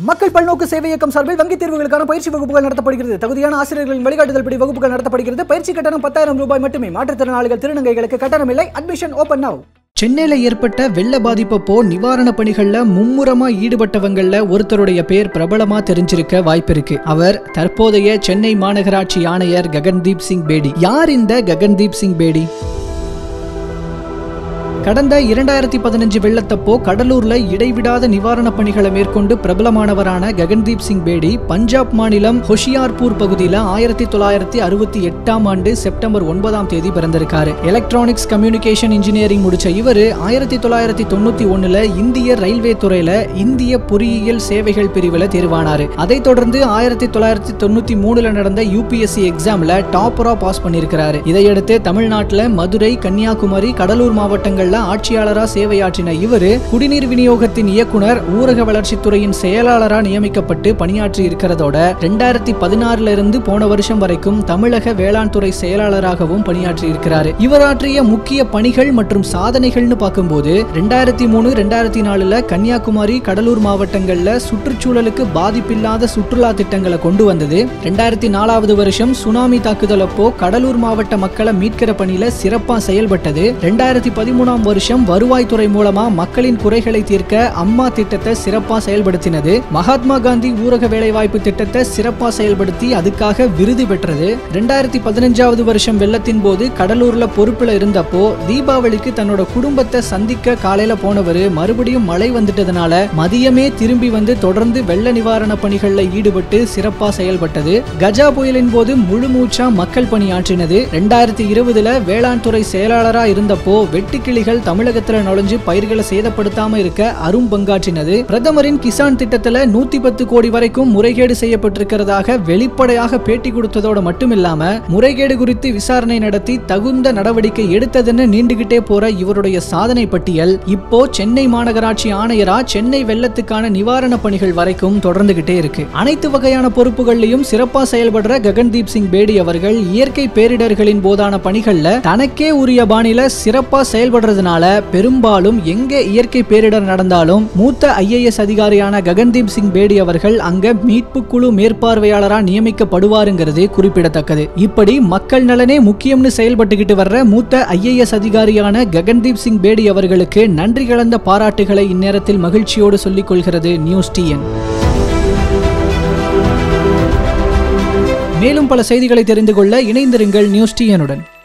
மக்கள் பல்நோக்கு சேவை இயக்கம் சார்பில் வங்கித் தேர்வுகளுக்கான பயிற்சி வகுப்புகள் நடத்தப்படுகிறது தகுதியான ஆசிரியர்களின் வழிகாட்டுதல் படி வகுப்புகள் நடத்தப்படுகிறது பயிற்சி கட்டணம் பத்தாயிரம் ரூபாய் மட்டுமே மாற்றுத்திறனாளிகள் திருநங்கைகளுக்கு கட்டணம் இல்லை அட்மிஷன் ஓபன் நவ் சென்னையில ஏற்பட்ட வெள்ள பாதிப்பப்போ நிவாரண பணிகள்ல மும்முரமா ஈடுபட்டவங்கள்ல ஒருத்தருடைய பேர் பிரபலமா தெரிஞ்சிருக்க வாய்ப்பிருக்கு அவர் தற்போதைய சென்னை மாநகராட்சி ஆணையர் ககன்தீப் சிங் பேடி யார் இந்த ககன்தீப் சிங் பேடி கடந்த இரண்டாயிரத்தி பதினஞ்சு வெள்ளத்தப்போ கடலூர்ல இடைவிடாத நிவாரணப் பணிகளை மேற்கொண்டு பிரபலமானவரான ககன்தீப் சிங் பேடி பஞ்சாப் மாநிலம் ஹொஷியார்பூர் பகுதியில ஆயிரத்தி தொள்ளாயிரத்தி அறுபத்தி எட்டாம் ஆண்டு செப்டம்பர் ஒன்பதாம் தேதி பிறந்திருக்காரு எலக்ட்ரானிக்ஸ் கம்யூனிகேஷன் இன்ஜினியரிங் முடிச்ச இவர் ஆயிரத்தி தொள்ளாயிரத்தி தொண்ணூத்தி ஒண்ணுல இந்திய ரயில்வே துறையில இந்திய பொறியியல் சேவைகள் பிரிவுல தேர்வானாரு அதைத் தொடர்ந்து ஆயிரத்தி தொள்ளாயிரத்தி தொண்ணூத்தி மூணுல நடந்த யூபிஎஸ்சி எக்ஸாம்ல டாப்பரா பாஸ் பண்ணியிருக்கிறாரு இதையடுத்து தமிழ்நாட்டுல மதுரை கன்னியாகுமரி கடலூர் மாவட்டங்கள்ல ஆட்சியாளரா சேவையாற்றின இவரு குடிநீர் விநியோகத்தின் இயக்குனர் ஊரக வளர்ச்சித்துறையின் செயலாளரா நியமிக்கப்பட்டு பணியாற்றி இருக்கிறதோட ரெண்டாயிரத்தி பதினாறுல இருந்து போன வருஷம் வரைக்கும் தமிழக வேளாண் துறை செயலாளராகவும் பணியாற்றி இருக்கிறாரு இவர் ஆற்றிய முக்கிய பணிகள் மற்றும் சாதனைகள்னு பார்க்கும்போது ரெண்டாயிரத்தி மூணு ரெண்டாயிரத்தி நாலுல கன்னியாகுமரி கடலூர் மாவட்டங்கள்ல சுற்றுச்சூழலுக்கு பாதிப்பில்லாத சுற்றுலா திட்டங்களை கொண்டு வந்தது ரெண்டாயிரத்தி நாலாவது வருஷம் சுனாமி தாக்குதல் அப்போ கடலூர் மாவட்ட மக்களை மீட்கிற பணியில சிறப்பா செயல்பட்டது ரெண்டாயிரத்தி பதிமூணாம் வருஷம் வருவாய்த்துறை மூலமா மக்களின் குறைகளை தீர்க்க அம்மா திட்டத்தை சிறப்பா செயல்படுத்தினது மகாத்மா காந்தி ஊரக வேலைவாய்ப்பு திட்டத்தை சிறப்பா செயல்படுத்தி அதுக்காக விருது பெற்றது ரெண்டாயிரத்தி பதினஞ்சாவது வருஷம் வெள்ளத்தின் போது கடலூர்ல பொறுப்புல இருந்தப்போ தீபாவளிக்கு தன்னோட குடும்பத்தை சந்திக்க காலையில போனவர் மறுபடியும் மழை வந்துட்டதுனால மதியமே திரும்பி வந்து தொடர்ந்து வெள்ள நிவாரண பணிகள்ல ஈடுபட்டு சிறப்பா செயல்பட்டது கஜா புயலின் போது முழு மூச்சா மக்கள் பணியாற்றினது ரெண்டாயிரத்தி இருபதுல வேளாண் துறை செயலாளரா இருந்தப்போ வெட்டுக்கிளிகள் தமிழகத்துல நுழைஞ்சு பயிர்களை சேதப்படுத்தாம இருக்க அரும் பங்காற்றினது பிரதமரின் கிசான் திட்டத்துல நூத்தி பத்து கோடி வரைக்கும் முறைகேடு செய்யப்பட்டிருக்கிறதாக வெளிப்படையாக பேட்டி கொடுத்ததோட மட்டும் இல்லாம முறைகேடு குறித்து விசாரணை நடத்தி தகுந்த நடவடிக்கை எடுத்ததுன்னு நீண்டுகிட்டே போற இவருடைய சாதனை பட்டியல் இப்போ சென்னை மாநகராட்சி ஆணையரா சென்னை வெள்ளத்துக்கான நிவாரண பணிகள் வரைக்கும் தொடர்ந்துகிட்டே இருக்கு அனைத்து வகையான பொறுப்புகள்லயும் சிறப்பா செயல்படுற ககன்தீப் சிங் பேடி அவர்கள் இயற்கை பேரிடர்களின் போதான பணிகள்ல தனக்கே உரிய பாணியில சிறப்பா செயல்படுறதுனால பெரும்பாலும் எங்க இயற்கை பேரிடர் நடந்தாலும் மூத்த ஐஏஎஸ் அதிகாரியான ககன்தீப் சிங் பேடி அவர்கள் அங்க மீட்பு குழு மேற்பார்வையாளரா நியமிக்கப்படுவாருங்கிறது குறிப்பிடத்தக்கது இப்படி மக்கள் நலனே முக்கியம்னு செயல்பட்டுக்கிட்டு வர்ற மூத்த ஐஏஎஸ் அதிகாரியான ககன்தீப் சிங் பேடி அவர்களுக்கு நன்றி கலந்த பாராட்டுகளை இந்நேரத்தில் மகிழ்ச்சியோடு சொல்லிக் கொள்கிறது நியூஸ் டிஎன் மேலும் பல செய்திகளை தெரிந்து கொள்ள இணைந்திருங்கள் நியூஸ் டிஎனுடன்